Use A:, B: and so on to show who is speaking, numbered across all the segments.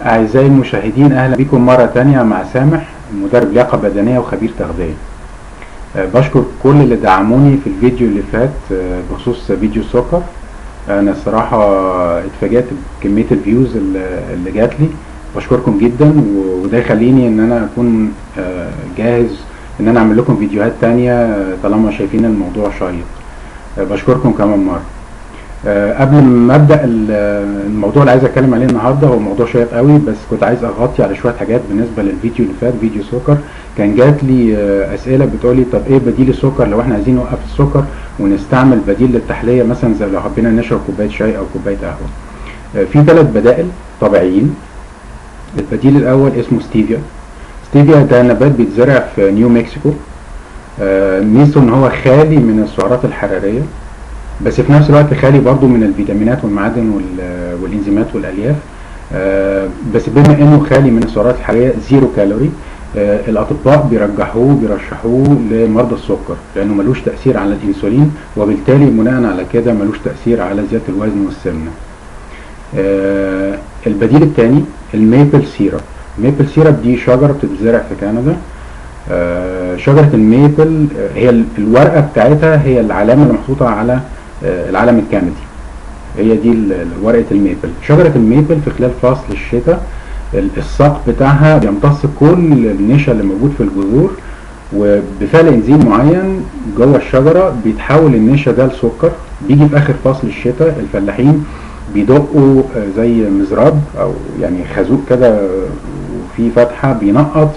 A: أعزائي المشاهدين أهلا بكم مرة تانية مع سامح مدرب لياقة بدنية وخبير تغذية أه بشكر كل اللي دعموني في الفيديو اللي فات أه بخصوص فيديو السكر أنا الصراحة اتفاجأت بكمية الفيوز اللي اللي جات لي بشكركم جدا وده يخليني ان انا اكون أه جاهز ان انا اعمل لكم فيديوهات تانية طالما شايفين الموضوع شيق بشكركم كمان مرة أه قبل ما ابدا الموضوع اللي عايز اتكلم عليه النهارده هو موضوع شيق قوي بس كنت عايز اغطي على شويه حاجات بالنسبه للفيديو اللي فات فيديو سكر كان جات لي أه اسئله بتقول لي طب ايه بديل السكر لو احنا عايزين نوقف السكر ونستعمل بديل للتحليه مثلا زي لو حبينا نشرب كوبايه شاي او كوبايه قهوه أه في ثلاث بدائل طبيعيين البديل الاول اسمه ستيفيا ستيفيا ده نبات بيتزرع في نيو مكسيكو ميزته ان هو خالي من السعرات الحراريه بس في نفس الوقت خالي برضو من الفيتامينات والمعادن والانزيمات والالياف بس بما انه خالي من السعرات الحراريه زيرو كالوري الاطباء بيرجحوه بيرشحوه لمرضى السكر لانه ملوش تاثير على الانسولين وبالتالي بناء على كده ملوش تاثير على زياده الوزن والسمنه البديل الثاني الميبل سيرب الميبل سيرب دي شجره بتتزرع في كندا شجره الميبل هي الورقه بتاعتها هي العلامه اللي محطوطه على العلم الكندي هي دي ورقه الميبل شجره الميبل في خلال فصل الشتاء الساق بتاعها بيمتص كل النشا اللي موجود في الجذور وبفعل انزيم معين جوه الشجره بيتحول النشا ده لسكر بيجي في اخر فصل الشتاء الفلاحين بيدقوا زي مزراب او يعني خازوق كده وفي فتحه بينقط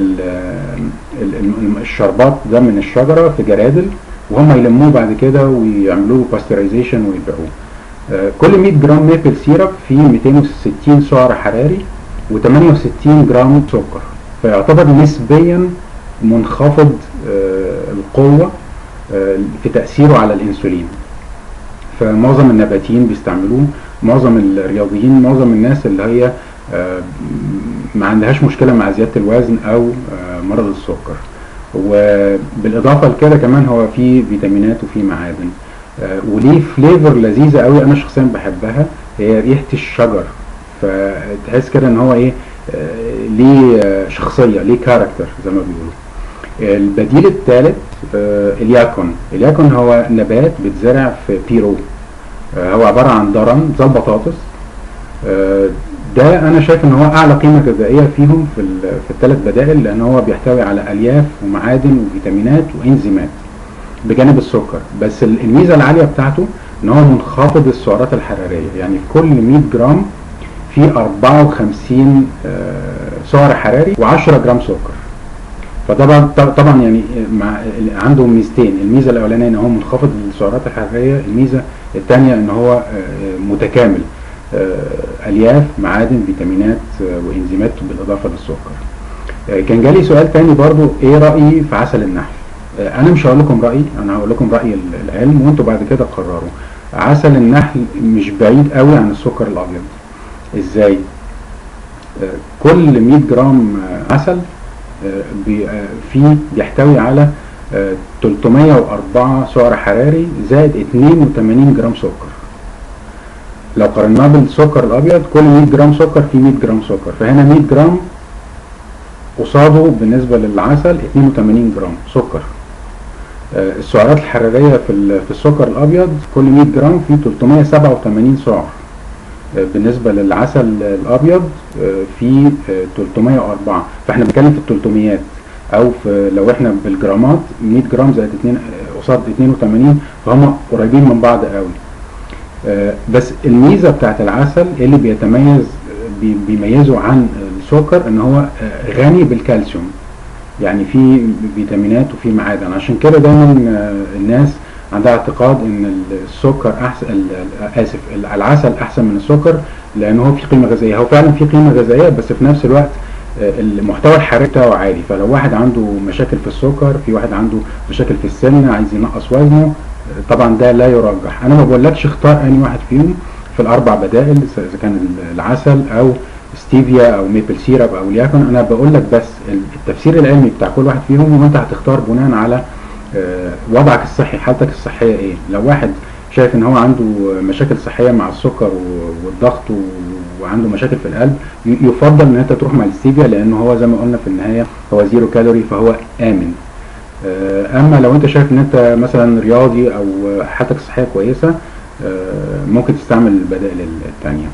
A: الشربات ده من الشجره في جرادل وهم يلموه بعد كده ويعملوه باسترايزيشن ويبيعوه كل 100 جرام ميبل سيرب فيه 260 سعر حراري و68 جرام سكر فيعتبر نسبيا منخفض القوه في تاثيره على الانسولين فمعظم النباتيين بيستعملوه معظم الرياضيين معظم الناس اللي هي ما عندهاش مشكله مع زياده الوزن او مرض السكر وبالاضافه لكده كمان هو فيه فيتامينات وفيه معادن وليه فليفر لذيذه قوي انا شخصيا بحبها هي ريحه الشجر فتحس كده ان هو ايه ليه شخصيه ليه كاركتر زي ما بيقولوا البديل الثالث الياكون الياكون هو نبات بيتزرع في بيرو هو عباره عن درن زي البطاطس ده انا شايف ان هو اعلى قيمه غذائيه فيهم في في الثلاث بدائل لان هو بيحتوي على الياف ومعادن وفيتامينات وانزيمات بجانب السكر بس الميزه العاليه بتاعته ان هو منخفض السعرات الحراريه يعني في كل 100 جرام في 54 سعر حراري و10 جرام سكر فطبعا طبعا يعني مع عنده ميزتين الميزه الاولانيه ان هو منخفض السعرات الحراريه الميزه الثانيه ان هو متكامل الياف معادن فيتامينات وانزيمات بالاضافه للسكر كان جالي سؤال تاني برضو ايه رايي في عسل النحل انا مش هقول لكم رايي انا هقول لكم راي العلم وانتوا بعد كده قرروا عسل النحل مش بعيد قوي عن السكر الابيض ازاي كل 100 جرام عسل فيه بيحتوي على 304 سعر حراري زائد 82 جرام سكر لو قارناه بالسكر الابيض كل 100 جرام سكر فيه 100 جرام سكر فهنا 100 جرام قصاده بالنسبه للعسل 82 جرام سكر السعرات الحراريه في في السكر الابيض كل 100 جرام فيه 387 سعر بالنسبه للعسل الابيض في 304 فاحنا بنتكلم في التلتميات او في لو احنا بالجرامات 100 جرام زائد 2 قصاد 82 فهم قريبين من بعض قوي بس الميزه بتاعت العسل اللي بيتميز بيميزه عن السكر ان هو غني بالكالسيوم يعني في فيتامينات وفي معادن عشان كده دايما الناس عندها اعتقاد ان السكر احسن اسف العسل احسن من السكر لان هو في قيمه غذائيه هو فعلا في قيمه غذائيه بس في نفس الوقت المحتوى الحراري بتاعه عالي فلو واحد عنده مشاكل في السكر في واحد عنده مشاكل في السمنه عايز ينقص وزنه طبعا ده لا يرجح انا ما بقولكش اختار اي واحد فيهم في الاربع بدائل اذا كان العسل او ستيفيا او ميبل سيرب او الياكون انا بقول لك بس التفسير العلمي بتاع كل واحد فيهم وانت هتختار بناء على وضعك الصحي حالتك الصحيه ايه لو واحد شايف ان هو عنده مشاكل صحيه مع السكر والضغط وعنده مشاكل في القلب ي- يفضل ان انت تروح مع الستيفيا لان هو زي ما قلنا في النهايه هو زيرو كالوري فهو امن آه، اما لو انت شايف ان انت مثلا رياضي او حالتك الصحيه كويسه آه، ممكن تستعمل البدائل الثانيه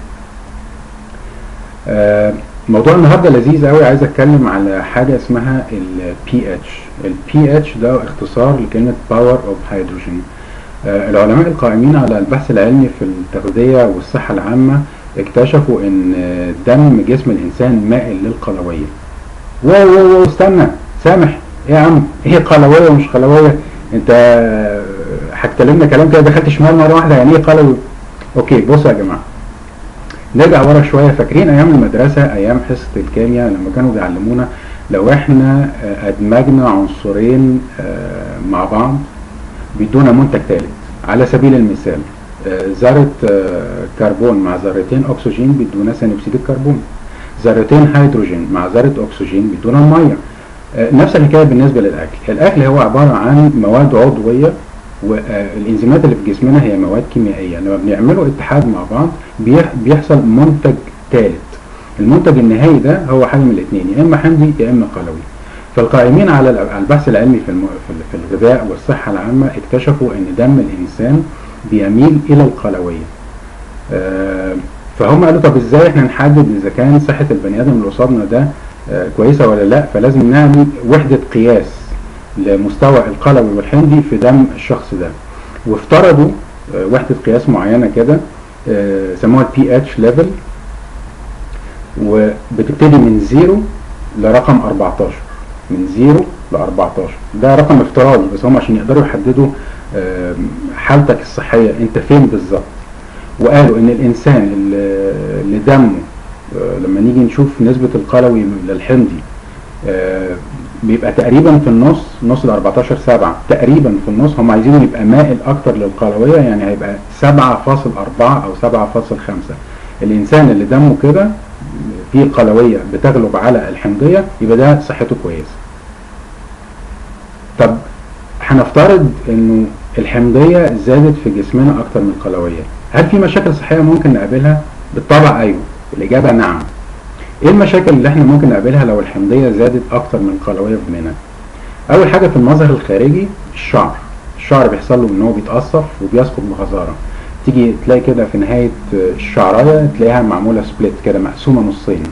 A: موضوع النهارده لذيذ قوي عايز اتكلم على حاجه اسمها البي اتش البي اتش ده اختصار لكلمه باور اوف هيدروجين العلماء القائمين على البحث العلمي في التغذيه والصحه العامه اكتشفوا ان دم جسم الانسان مائل للقلويه واو واو واو استنى سامح ايه يا عم ايه قلويه ومش قلويه انت هتكلمنا كلام كده دخلت شمال مره واحده يعني ايه قلوي اوكي بصوا يا جماعه نرجع ورا شويه فاكرين ايام المدرسه ايام حصه الكيمياء لما كانوا بيعلمونا لو احنا آه، ادمجنا عنصرين آه، مع بعض بيدونا منتج ثالث على سبيل المثال آه، ذره آه، كربون مع ذرتين اكسجين بيدونا ثاني اكسيد الكربون ذرتين هيدروجين مع ذره اكسجين بيدونا الميه آه، نفس الحكايه بالنسبه للاكل الاكل هو عباره عن مواد عضويه والانزيمات اللي في جسمنا هي مواد كيميائيه لما بنعملوا اتحاد مع بعض بيح- بيحصل منتج ثالث المنتج النهائي ده هو حاجه من الاثنين يا اما حمضي يا اما قلوي فالقائمين على ال- على البحث العلمي في الم- في ال- في الغذاء والصحه العامه اكتشفوا ان دم الانسان بيميل الى القلويه آه، فهم قالوا طب ازاي احنا نحدد اذا كان صحه البني ادم اللي قصادنا ده آه، كويسه ولا لا فلازم نعمل وحده قياس لمستوى القلوي والحمضي في دم الشخص ده وافترضوا آه، وحده قياس معينه كده آه، سموها البي اتش ليفل وبتبتدي من زيرو لرقم 14 من زيرو ل 14 ده رقم افتراضي بس هم عشان يقدروا يحددوا آه، حالتك الصحيه انت فين بالظبط وقالوا ان الانسان اللي اللي دمه آه، لما نيجي نشوف نسبه القلوي للحمضي آه، بيبقى تقريبا في النص نص ل 14 7 تقريبا في النص هم عايزينه يبقى مائل اكتر للقلويه يعني هيبقى 7.4 او 7.5 الانسان اللي دمه كده فيه قلويه بتغلب على الحمضيه يبقى ده صحته كويسه طب هنفترض انه الحمضيه زادت في جسمنا اكتر من القلويه هل في مشاكل صحيه ممكن نقابلها بالطبع ايوه الاجابه نعم ايه المشاكل اللي احنا ممكن نقابلها لو الحمضيه زادت اكتر من القلويه في دمنا اول حاجه في المظهر الخارجي الشعر الشعر بيحصل له ان هو بيتقصف وبيسقط بغزاره تيجي تلاقي كده في نهايه الشعرايه تلاقيها معموله سبليت كده مقسومه نصين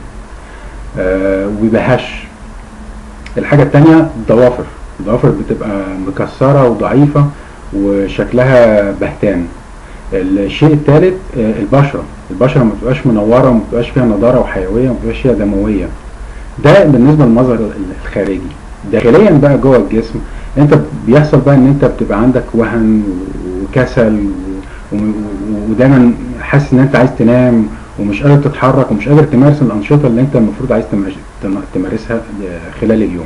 A: آه وبيبقى هش الحاجه الثانيه الضوافر الضوافر بتبقى مكسره وضعيفه وشكلها بهتان الشيء الثالث آه، البشره البشره ما بتبقاش منوره وما بتبقاش فيها نضاره وحيويه وما بتبقاش فيها دمويه ده بالنسبه للمظهر الخارجي داخليا بقى جوه الجسم انت بيحصل بقى ان انت بتبقى عندك وهن وكسل و- و- ودايما حاسس ان انت عايز تنام ومش قادر تتحرك ومش قادر تمارس الانشطه اللي انت المفروض عايز تمارس- تم- تمارسها خلال اليوم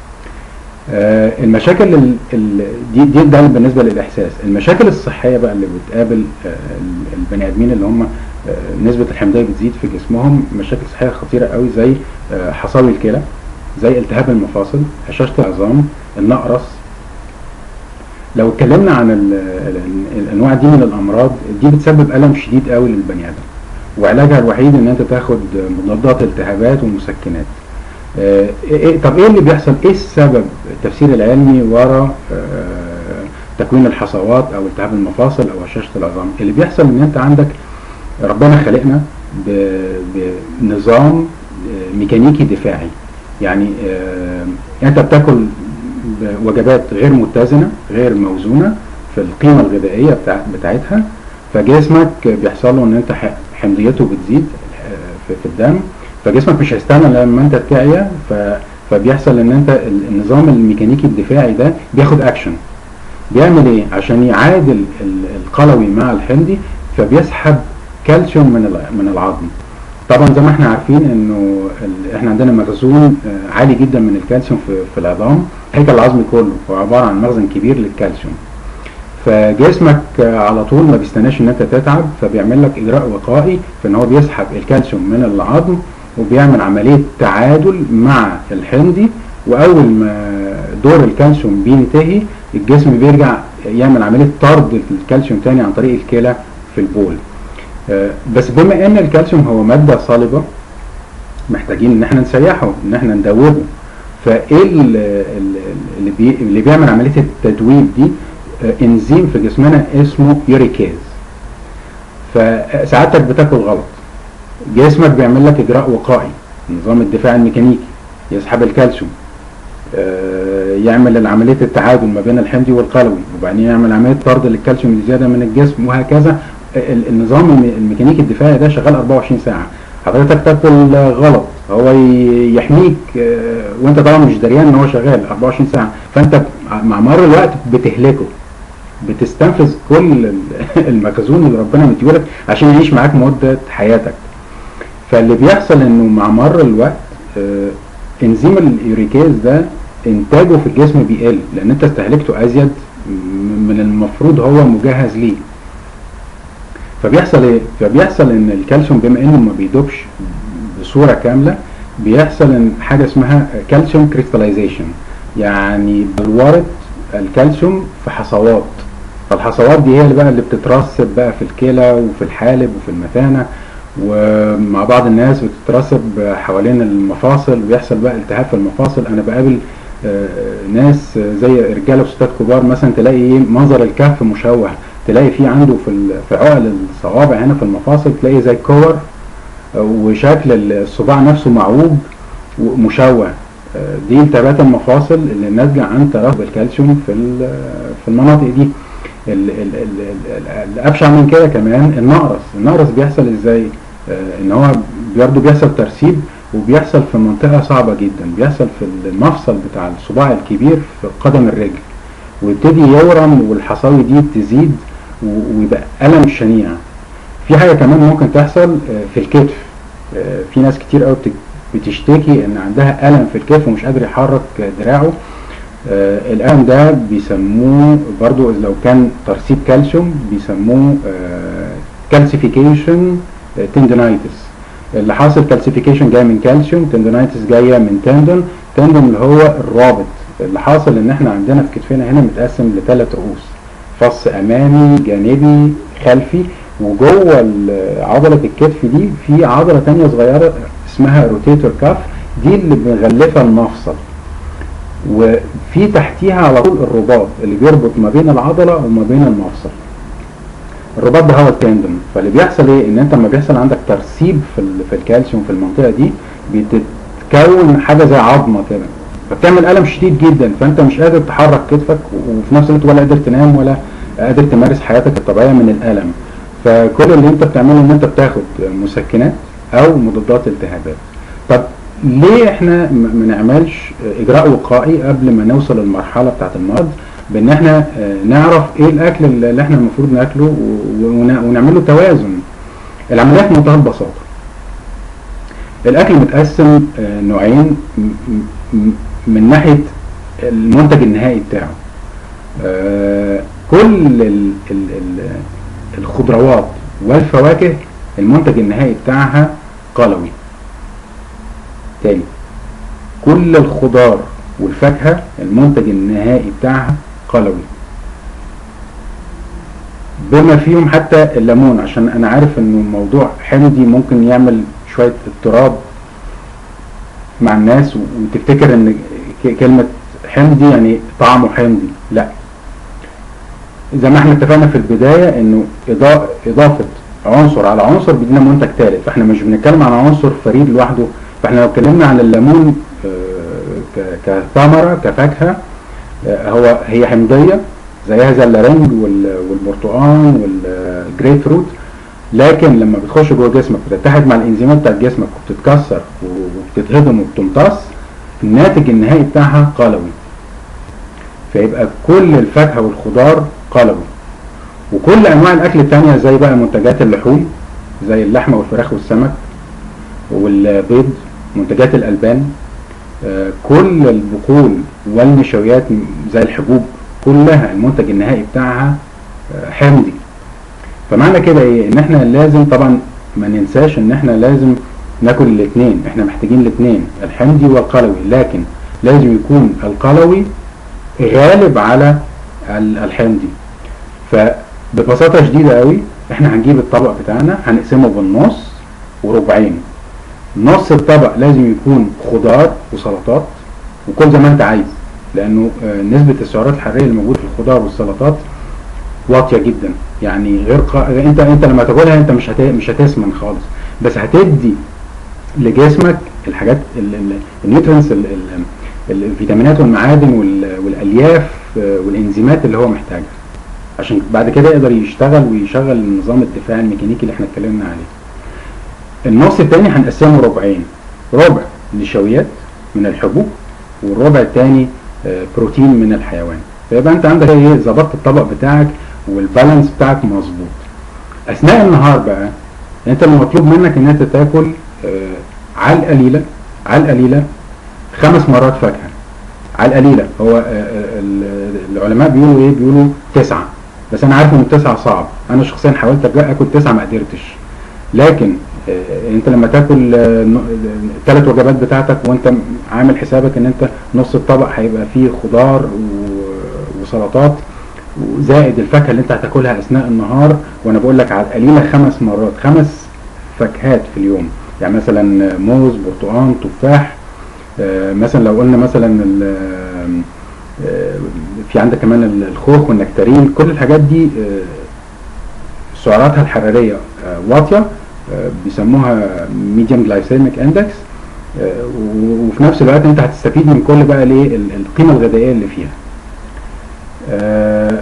A: آه، المشاكل ال- ال- دي دي ده بالنسبه للاحساس المشاكل الصحيه بقى اللي بتقابل آه، ال- البني ادمين اللي هم آه، نسبه الحمضيه بتزيد في جسمهم مشاكل صحيه خطيره قوي زي آه، حصاوي الكلى زي التهاب المفاصل هشاشه العظام النقرس لو اتكلمنا عن ال ال الانواع دي من الامراض دي بتسبب الم شديد قوي للبني ادم وعلاجها الوحيد ان انت تاخد مضادات التهابات ومسكنات آه، إيه طب ايه اللي بيحصل ايه السبب التفسير العلمي وراء آه، تكوين الحصوات او التهاب المفاصل او هشاشه العظام اللي بيحصل ان انت عندك ربنا خلقنا ب- بنظام آه، ميكانيكي دفاعي يعني آه، انت بتاكل وجبات غير متزنه غير موزونه في القيمه الغذائيه بتاع بتاعتها فجسمك بيحصل له ان انت ح- حمضيته بتزيد آه، في في الدم فجسمك مش هيستنى لما انت تعيا ف- فبيحصل ان انت ال- النظام الميكانيكي الدفاعي ده بياخد اكشن بيعمل ايه عشان يعادل ال- القلوي مع الحمضي فبيسحب كالسيوم من الع- من العظم طبعا زي ما احنا عارفين انه ال- احنا عندنا مخزون آه، عالي جدا من الكالسيوم في, في العظام الهيكل العظمي كله هو عباره عن مخزن كبير للكالسيوم فجسمك آه، على طول ما بيستناش ان انت تتعب فبيعمل لك اجراء وقائي في ان هو بيسحب الكالسيوم من العظم وبيعمل عمليه تعادل مع الحمضي واول ما دور الكالسيوم بينتهي الجسم بيرجع يعمل عمليه طرد الكالسيوم تاني عن طريق الكلى في البول آه، بس بما ان الكالسيوم هو مادة صلبة محتاجين ان احنا نسيحه ان احنا ندوبه فايه ال- ال- اللي, بي اللي بيعمل عملية التدويب دي آه، انزيم في جسمنا اسمه يوريكاز فسعادتك بتاكل غلط جسمك بيعمل لك اجراء وقائي نظام الدفاع الميكانيكي يسحب الكالسيوم آه، يعمل عملية التعادل ما بين الحمضي والقلوي وبعدين يعمل عملية طرد للكالسيوم الزيادة من الجسم وهكذا ال- النظام الم- الميكانيكي الدفاعي ده شغال 24 ساعة حضرتك تاكل آه، غلط هو ي- يحميك آه، وانت طبعا مش دريان ان هو شغال 24 ساعة فانت مع مر الوقت بتهلكه بتستنفذ كل ال- المخزون اللي ربنا مديهولك عشان يعيش معاك مدة حياتك فاللي بيحصل انه مع مر الوقت آه، انزيم اليوريكاز ده انتاجه في الجسم بيقل لان انت استهلكته ازيد م- من المفروض هو مجهز ليه فبيحصل ايه فبيحصل ان الكالسيوم بما انه ما بيدوبش بصوره كامله بيحصل ان حاجه اسمها كالسيوم كريستاليزيشن يعني بلورة الكالسيوم في حصوات فالحصوات دي هي اللي بقى اللي بتترسب بقى في الكلى وفي الحالب وفي المثانه ومع بعض الناس بتترسب حوالين المفاصل ويحصل بقى التهاب في المفاصل انا بقابل آه، ناس زي رجاله وستات كبار مثلا تلاقي ايه منظر الكهف مشوه تلاقي في عنده في ال- في عقل الصوابع هنا في المفاصل تلاقي زي كور آه، وشكل الصباع نفسه معوج ومشوه آه، دي التهابات المفاصل اللي ناتجه عن ترسب الكالسيوم في ال- في المناطق دي ال- ال- ال- ال- الابشع من كده كمان النقرس النقرس بيحصل ازاي آه، ان هو برضه بيحصل ترسيب وبيحصل في منطقه صعبه جدا بيحصل في المفصل بتاع الصباع الكبير في قدم الرجل ويبتدي يورم والحصاوي دي تزيد و- ويبقى الم شنيع في حاجه كمان ممكن تحصل آه، في الكتف آه، في ناس كتير قوي بت- بتشتكي ان عندها الم في الكتف ومش قادر يحرك دراعه آه، الألم ده بيسموه برضو لو كان ترسيب كالسيوم بيسموه كالسيفيكيشن تندونايتس اللي حاصل كالسيفيكيشن جاي من كالسيوم تندونايتس جايه من تندون تندون اللي هو الرابط اللي حاصل ان احنا عندنا في كتفنا هنا متقسم لثلاث رؤوس فص امامي جانبي خلفي وجوه ال- عضله الكتف دي في عضله تانية صغيره اسمها روتيتور كاف دي اللي مغلفه المفصل وفي تحتيها على طول الرباط اللي بيربط ما بين العضلة وما بين المفصل الرباط ده هو التندون فاللي بيحصل ايه ان انت لما بيحصل عندك ترسيب في, ال- في الكالسيوم في المنطقة دي بتتكون حاجة زي عظمة كده فبتعمل ألم شديد جدا فانت مش قادر تحرك كتفك وفي نفس الوقت ولا قادر تنام ولا قادر تمارس حياتك الطبيعية من الألم فكل اللي انت بتعمله ان انت بتاخد مسكنات او مضادات التهابات طب ليه احنا م- ما نعملش اجراء وقائي قبل ما نوصل للمرحله بتاعه المرض بان احنا آه، نعرف ايه الاكل اللي احنا المفروض ناكله و- ون- ونعمل له توازن العمليه في منتهى البساطه الاكل متقسم آه، نوعين م- م- من ناحيه المنتج النهائي بتاعه آه، كل ال ال ال الخضروات والفواكه المنتج النهائي بتاعها قلوي تاني كل الخضار والفاكهة المنتج النهائي بتاعها قلوي بما فيهم حتى الليمون عشان انا عارف انه موضوع حمضي ممكن يعمل شوية اضطراب مع الناس و- وتفتكر ان ك- كلمة حمضي يعني طعمه حمضي لا زي ما احنا اتفقنا في البداية انه إضاء اضافة عنصر على عنصر بيدينا منتج ثالث فاحنا مش بنتكلم عن عنصر فريد لوحده فاحنا لو اتكلمنا عن الليمون آه، ك- كثمرة كفاكهة آه، هو هي حمضية زيها زي اللارنج وال- والبرتقال والجريب فروت لكن لما بتخش جوه جسمك بتتحد مع الانزيمات بتاعت جسمك وبتتكسر وبتتهضم وبتمتص الناتج النهائي بتاعها قلوي فيبقى كل الفاكهة والخضار قلوي وكل انواع الاكل التانية زي بقى منتجات اللحوم زي اللحمة والفراخ والسمك والبيض منتجات الالبان آه، كل البقول والنشويات زي الحبوب كلها المنتج النهائي بتاعها آه، حمضي فمعنى كده ايه ان احنا لازم طبعا ما ننساش ان احنا لازم ناكل الاثنين احنا محتاجين الاثنين الحمضي والقلوي لكن لازم يكون القلوي غالب على ال- الحمضي ببساطه شديده قوي احنا هنجيب الطبق بتاعنا هنقسمه بالنص وربعين نص الطبق لازم يكون خضار وسلطات وكل زي ما انت عايز لانه آه، نسبه السعرات الحراريه اللي موجوده في الخضار والسلطات واطيه جدا يعني غير ق... انت انت لما تاكلها انت مش هت... مش هتسمن خالص بس هتدي لجسمك الحاجات النيوترينز الفيتامينات والمعادن وال- والالياف آه، والانزيمات اللي هو محتاجها عشان بعد كده يقدر يشتغل ويشغل النظام الدفاعي الميكانيكي اللي احنا اتكلمنا عليه النص التاني هنقسمه ربعين ربع نشويات من الحبوب والربع التاني آه، بروتين من الحيوان فيبقى انت عندك ايه ظبطت الطبق بتاعك والبالانس بتاعك مظبوط اثناء النهار بقى انت المطلوب منك ان انت تاكل آه، على القليله على القليله خمس مرات فاكهه على القليله هو آه، آه، ال- العلماء بيقولوا ايه بيقولوا تسعه بس انا عارف ان التسعه صعب انا شخصيا حاولت أبقى اكل تسعه ما قدرتش لكن آه، انت لما تاكل الثلاث وجبات بتاعتك وانت م- عامل حسابك ان انت نص الطبق هيبقى فيه خضار و- وسلطات وزائد الفاكهه اللي انت هتاكلها اثناء النهار وانا بقول لك على القليله خمس مرات خمس فاكهات في اليوم يعني مثلا موز برتقال تفاح آه، مثلا لو قلنا مثلا ال- آه، في عندك كمان ال- الخوخ والنكتارين كل الحاجات دي آه، سعراتها الحراريه آه، واطيه آه، بيسموها ميديوم جلايسيميك اندكس وفي نفس الوقت انت هتستفيد من كل بقى الايه ال- القيمه الغذائيه اللي فيها آه،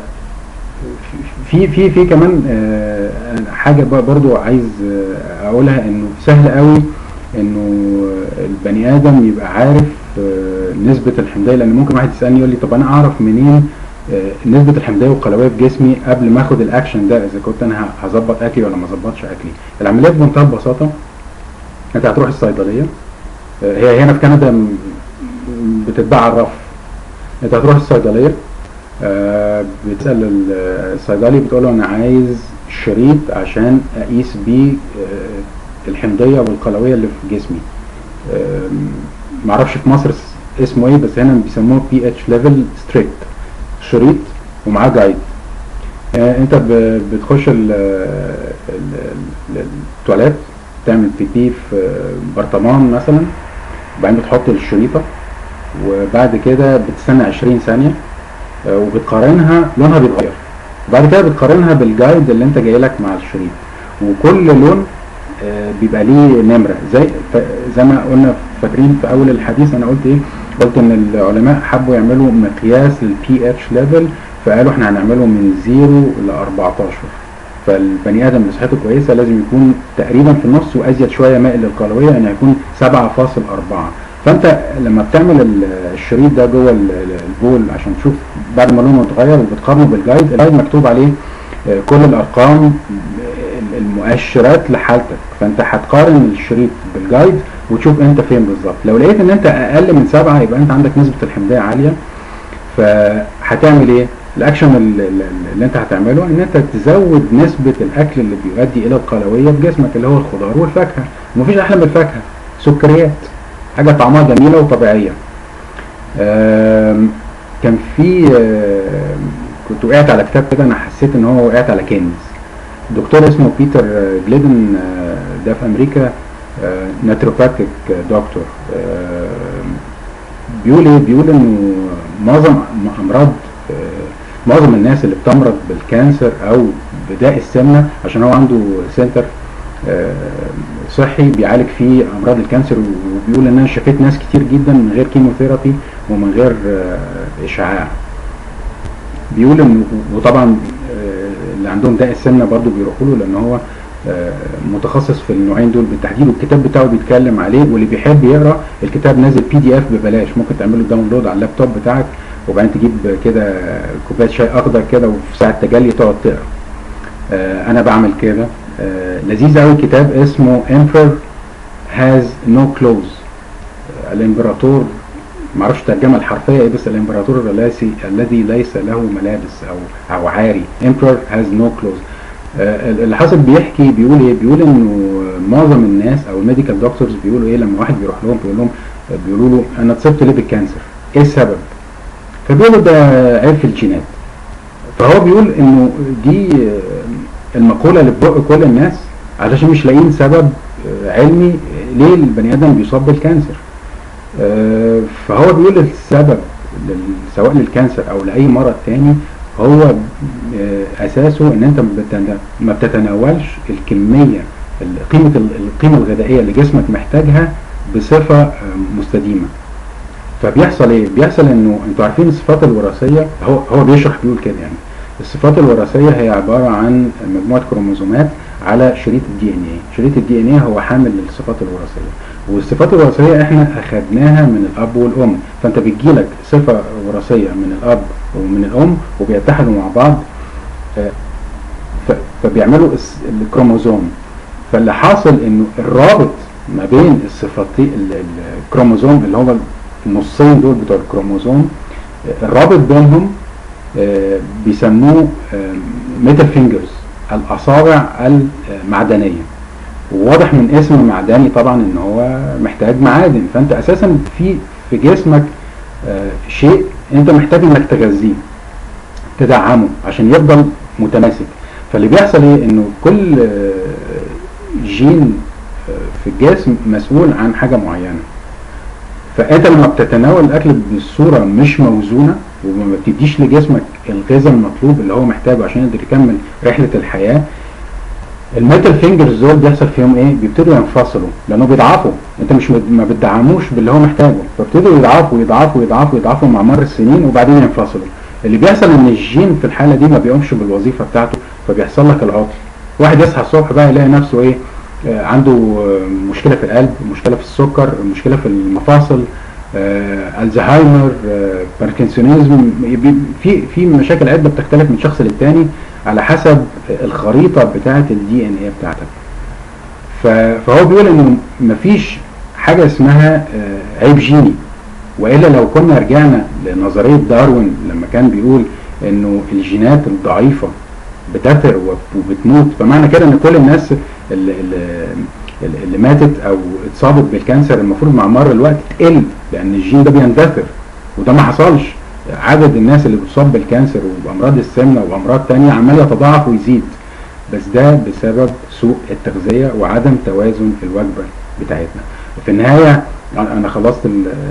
A: في في في كمان آه، حاجه بقى برضو عايز آه، اقولها انه سهل قوي انه البني ادم يبقى عارف آه، نسبه الحمضيه لان ممكن واحد يسالني يقول لي طب انا اعرف منين آه، نسبه الحمضيه والقلويه في جسمي قبل ما اخد الاكشن ده اذا كنت انا ه- هظبط اكلي ولا ما اظبطش اكلي العمليه بمنتهى البساطه انت هتروح الصيدليه آه، هي هنا في كندا م- بتتباع على الرف انت هتروح الصيدليه آه، بتسال ال- الصيدلي بتقول له انا عايز شريط عشان اقيس بيه آه، الحمضيه والقلويه اللي في جسمي آم، معرفش في مصر اس- اسمه ايه بس هنا بيسموه بي اتش ليفل ستريكت شريط ومعاه جايد آه، انت ب- بتخش ال- ال- ال- التواليت تعمل بي بي في برطمان مثلا وبعدين بتحط الشريطه وبعد كده بتستنى 20 ثانيه آه، وبتقارنها لونها بيتغير وبعد كده بتقارنها بالجايد اللي انت جاي لك مع الشريط وكل لون آه، بيبقى ليه نمره زي ف- زي ما قلنا فاكرين في اول الحديث انا قلت ايه قلت ان العلماء حبوا يعملوا مقياس للبي اتش ليفل فقالوا احنا هنعمله من 0 ل 14 فالبني ادم اللي صحته كويسه لازم يكون تقريبا في النص وازيد شويه مائل للقلويه ان يكون 7.4 فانت لما بتعمل ال- الشريط ده جوه ال- ال- البول عشان تشوف بعد ما لونه اتغير وبتقارنه بالجايد الجايد مكتوب عليه آه، كل الارقام ال- المؤشرات لحالتك فانت هتقارن الشريط بالجايد وتشوف انت فين بالظبط لو لقيت ان انت اقل من سبعة يبقى انت عندك نسبة الحمضية عالية فهتعمل ايه الاكشن ال- ال- اللي انت هتعمله ان انت تزود نسبة الاكل اللي بيؤدي الى القلوية في جسمك اللي هو الخضار والفاكهة ومفيش احلى من الفاكهة سكريات حاجة طعمها جميلة وطبيعية آم، كان في آم، كنت وقعت على كتاب كده انا حسيت ان هو وقعت على كنز دكتور اسمه بيتر آه، جليدن آه، ده في امريكا ناتروباتيك دكتور آه، بيقول ايه بيقول انه معظم امراض آه، معظم الناس اللي بتمرض بالكانسر او بداء السمنه عشان هو عنده سنتر آه، صحي بيعالج فيه امراض الكانسر وبيقول ان انا شفيت ناس كتير جدا من غير كيموثيرابي ومن غير آه، اشعاع بيقول ان وطبعا آه، اللي عندهم داء السمنه برضو بيروحوا له لان هو آه، متخصص في النوعين دول بالتحديد والكتاب بتاعه بيتكلم عليه واللي بيحب يقرا الكتاب نازل بي دي اف ببلاش ممكن تعمله داونلود على اللابتوب بتاعك وبعدين تجيب كده كوبايه شاي اخضر كده وفي ساعه تجلي تقعد تقرا آه، انا بعمل كده آه، لذيذ قوي كتاب اسمه Emperor has no clothes آه، الامبراطور معرفش الترجمه الحرفيه ايه بس الامبراطور الذي الذي ليس له ملابس او او عاري Emperor has no clothes آه، اللي حاصل بيحكي بيقول ايه بيقول انه معظم الناس او الميديكال دكتورز بيقولوا ايه لما واحد بيروح لهم بيقول لهم بيقولوا له انا اتصبت ليه بالكانسر ايه السبب فبيقولوا ده عيب في الجينات فهو بيقول انه دي المقولة اللي ببق كل الناس علشان مش لاقيين سبب علمي ليه البني ادم بيصاب بالكانسر فهو بيقول السبب سواء للكانسر او لاي مرض تاني هو اساسه ان انت ما بتتناولش الكمية قيمة القيمة الغذائية اللي جسمك محتاجها بصفة مستديمة فبيحصل ايه بيحصل انه انتوا عارفين الصفات الوراثية هو هو بيشرح بيقول كده يعني الصفات الوراثية هي عبارة عن مجموعة كروموزومات على شريط الدي ان ايه شريط الدي ان ايه هو حامل للصفات الوراثية والصفات الوراثية احنا اخدناها من الاب والام فانت بتجيلك صفة وراثية من الاب ومن الام وبيتحدوا مع بعض فبيعملوا الكروموزوم فاللي حاصل انه الرابط ما بين الصفتين الكروموزوم اللي هو النصين دول بتوع الكروموزوم الرابط بينهم بيسموه ميتال فينجرز الاصابع المعدنيه وواضح من اسم معدني طبعا ان هو محتاج معادن فانت اساسا في في جسمك شيء انت محتاج انك تغذيه تدعمه عشان يفضل متماسك فاللي بيحصل ايه انه كل جين في الجسم مسؤول عن حاجه معينه فانت لما بتتناول الاكل بصوره مش موزونه وما بتديش لجسمك الغذاء المطلوب اللي هو محتاجه عشان يقدر يكمل رحله الحياه الميتال فينجرز دول بيحصل فيهم ايه بيبتدوا ينفصلوا لانه بيضعفوا انت مش ما بتدعموش باللي هو محتاجه فابتدوا يضعفوا يضعفوا يضعفوا يضعفوا مع مر السنين وبعدين ينفصلوا اللي بيحصل ان الجين في الحاله دي ما بيقومش بالوظيفه بتاعته فبيحصل لك العطل واحد يصحى الصبح بقى يلاقي نفسه ايه آه عنده مشكله في القلب مشكله في السكر مشكله في المفاصل آه الزهايمر آه باركنسونيزم في في مشاكل عده بتختلف من شخص للتاني على حسب الخريطه بتاعه الدي ان ايه بتاعتك فهو بيقول انه مفيش حاجه اسمها آه عيب جيني والا لو كنا رجعنا لنظريه داروين لما كان بيقول انه الجينات الضعيفه بتثر وبتموت فمعنى كده ان كل الناس اللي, اللي ماتت او اتصابت بالكانسر المفروض مع مر الوقت تقل لان الجين ده بيندثر وده ما حصلش عدد الناس اللي بتصاب بالكانسر وبامراض السمنه وامراض تانية عمال يتضاعف ويزيد بس ده بسبب سوء التغذيه وعدم توازن الوجبه بتاعتنا في النهايه انا خلصت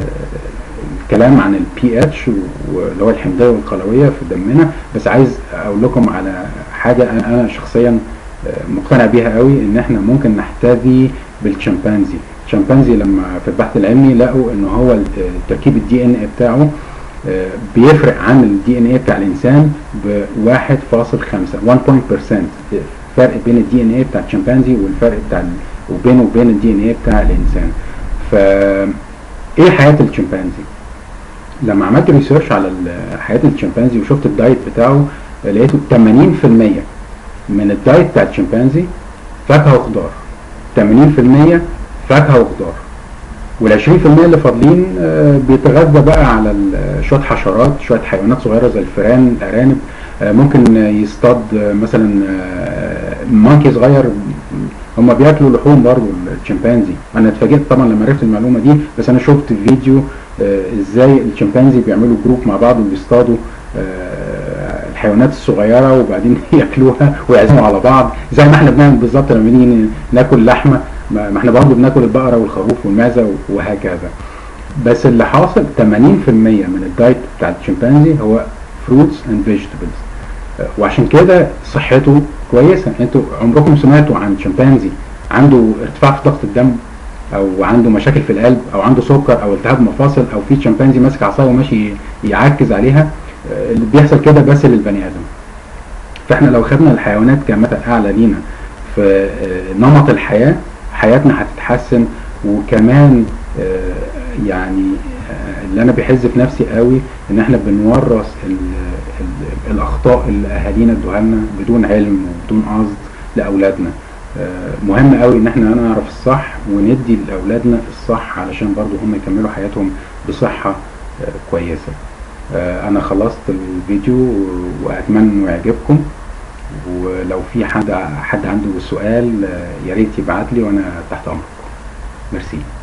A: الكلام عن البي اتش واللي هو الحمضيه والقلويه في دمنا بس عايز اقول لكم على حاجه انا شخصيا مقتنع بيها قوي ان احنا ممكن نحتذي بالشمبانزي الشمبانزي لما في البحث العلمي لقوا ان هو تركيب الدي ان اي بتاعه بيفرق عن الدي ان اي بتاع الانسان ب 1.5 1% فرق بين الدي ان اي بتاع الشمبانزي والفرق بتاع وبينه وبين الدي ان اي بتاع الانسان ف ايه حياه الشمبانزي لما عملت ريسيرش على حياه الشمبانزي وشفت الدايت بتاعه لقيته 80% من الدايت بتاع الشمبانزي فاكهه وخضار 80% فاكهه وخضار وال 20% اللي فاضلين بيتغذى بقى على شويه حشرات شويه حيوانات صغيره زي الفئران الارانب ممكن يصطاد مثلا مونكي صغير هم بياكلوا لحوم برضه الشمبانزي انا اتفاجئت طبعا لما عرفت المعلومه دي بس انا شفت فيديو ازاي الشمبانزي بيعملوا جروب مع بعض وبيصطادوا الحيوانات الصغيره وبعدين ياكلوها ويعزموا على بعض زي ما احنا بنعمل بالظبط لما نيجي ناكل لحمه ما احنا برضه بناكل البقره والخروف والمعزه وهكذا بس اللي حاصل 80% من الدايت بتاع الشمبانزي هو فروتس اند فيجيتابلز وعشان كده صحته كويسه انتوا عمركم سمعتوا عن شمبانزي عنده ارتفاع في ضغط الدم او عنده مشاكل في القلب او عنده سكر او التهاب مفاصل او في شمبانزي ماسك عصايه وماشي يعكز عليها اللي بيحصل كده بس للبني ادم فاحنا لو خدنا الحيوانات كمثل اعلى لينا في نمط الحياه حياتنا هتتحسن وكمان يعني اللي انا بيحز في نفسي قوي ان احنا بنورث ال ال الاخطاء اللي اهالينا ادوها لنا بدون علم وبدون قصد لاولادنا مهم قوي ان احنا نعرف الصح وندي لاولادنا الصح علشان برضو هم يكملوا حياتهم بصحه كويسه انا خلصت الفيديو واتمنى انه يعجبكم ولو في حد حد عنده سؤال يا ريت يبعت لي وانا تحت امركم ميرسي